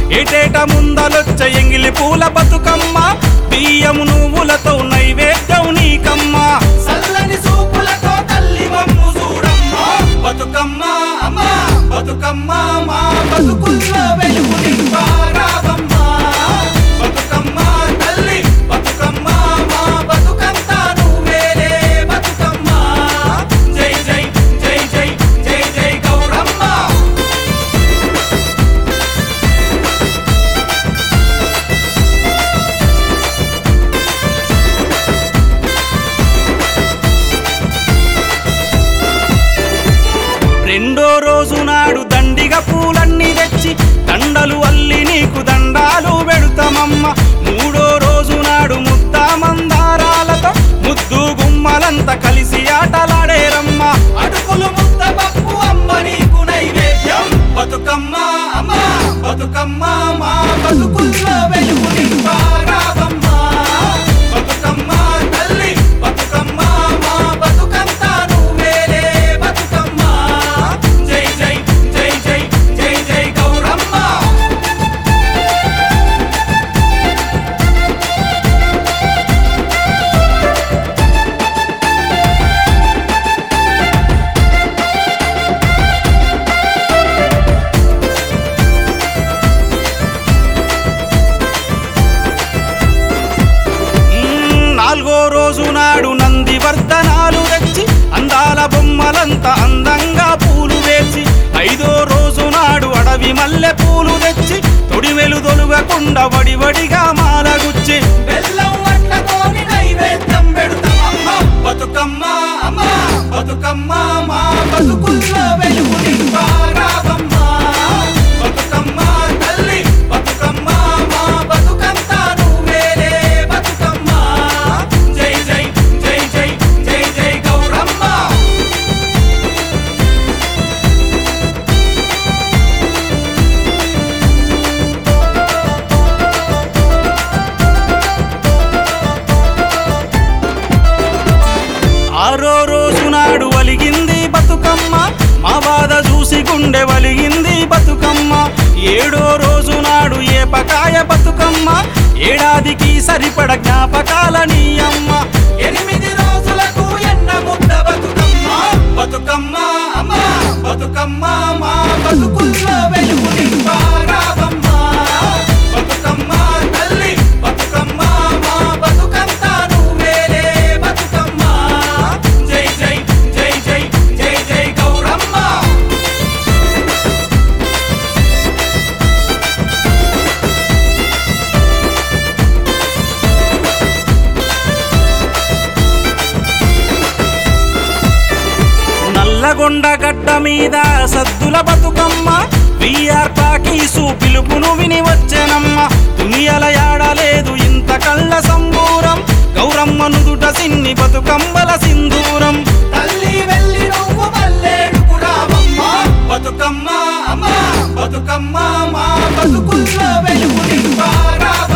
ఏటేట ముందలొచ్చ ఎంగిలి పూల బతుకమ్మ బియ్యము నువ్వులతో నైవేద్యం నీకమ్మ చల్లని సూపులతో తల్లి మమ్ము చూడమ్మా బతుకమ్మ అమ్మా బతుకమ్మ మా బతుకుల్లో వెలుగు నింపారావమ్మా బతుకమ్మ తల్లి బతుకమ్మ మా బతుకంతా నువ్వేలే బతుకమ్మ జై జై జై జై జై జై గౌరమ్మ రెండో రోజు నాడు దండిగా పూలన్నీ తెచ్చి దండలు అల్లి నీకు దండాలు పెడతామమ్మ మూడో రోజు నాడు ముద్ద మందారాలతో ముద్దు గుమ్మలంతా కలిసి ఆటలాడేరమ్మ అటుకులు ముద్ద పప్పు అమ్మ నీకు నైవేద్యం బతుకమ్మ అమ్మ బతుకమ్మ మా బతుకుల్లో వెలుగు నింపారావమ్మ బతుకమ్మ తల్లి బతుకమ్మ మా బతుకంతా నువ్వేలే బతుకమ్మ జై జై జై జై జై జై గౌరమ్మ మ్మ్, నాలుగో రోజు నాడు నంది వర్ధనాలు తెచ్చి అందాల బొమ్మలంతా అందంగా పూలు వేసి ఐదో రోజు నాడు అడవి మల్లె పూలు తెచ్చి తొడిమెలు తొలుగకుండా వడివడిగా మాలగుచ్చి బెల్లం వట్టతోని నైవేద్యం పెడతామమ్మ బతుకమ్మ అమ్మ బతుకమ్మ మా బతుకుల్లో వెలుగు నింపారావమ్మ బతుకమ్మ తల్లి బతుకమ్మ మా బతుకంతా నువ్వేలే బతుకమ్మ జై జై జై జై జై జై గౌరమ్మ ఆరో రోజు నాడు వలిగింది బతుకమ్మ మా బాధ చూసి గుండె వలిగింది బతుకమ్మ ఏడో రోజు నాడు ఏపకాయ బతుకమ్మ ఏడాదికి సరిపడ జ్ఞాపకాల నీ అమ్మ ఎనిమిది రోజులకు ఎన్న ముద్ద బతుకమ్మ బతుకమ్మ అమ్మ బతుకమ్మ మా బతుకుల్లో వెలుగు నింపారావమ్మ బతుకమ్మ తల్లి బతుకమ్మ మా బతుకంతా నువ్వేలే బతుకమ్మ జై జై జై జై జై జై గౌరమ్మ నల్లగొండ గడ్డ మీద సద్దుల బతుకమ్మ విఆర్ పాకీసు పిలుపును విని వచ్చెనమ్మ దునియల యాడలేదు ఇంత కళ్ళ సంబూరం గౌరమ్మ నుదుట సిన్ని బతుకమ్మల సింధూరం తల్లి వెళ్ళి నువ్వు మల్లేడుకు రావమ్మ బతుకమ్మ అమ్మ బతుకమ్మ మా బతుకుల్లో వెలుగు నింపారావమ్మ